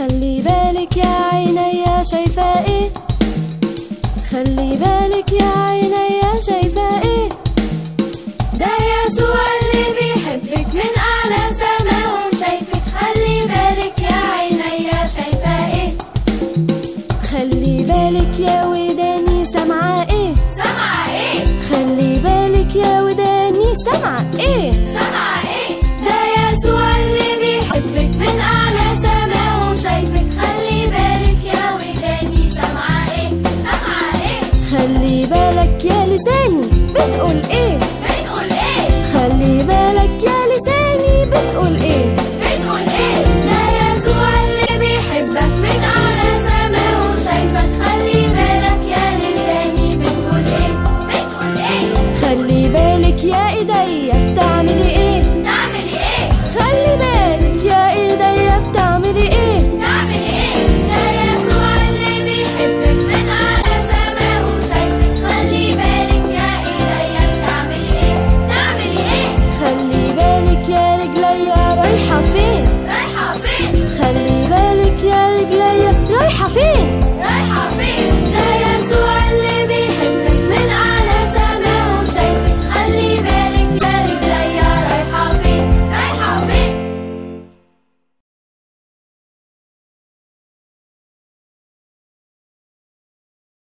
خلي بالك يا عيني شايفة ايه خلي بالك يا عيني شايفة ايه ده يسوع اللي بيحبك من أعلى سماه شايفك خلي بالك يا عيني شايفة ايه خلي بالك يا وداني سامعة ايه سامعة ايه خلي بالك يا وداني سامعة ايه سامعة ايه ده يسوع اللي بيحبك من أعلى سماه شايفك خلي بالك يا وداني سامعة ايه سامعة ايه خلي بالك يا لساني بتقول ايه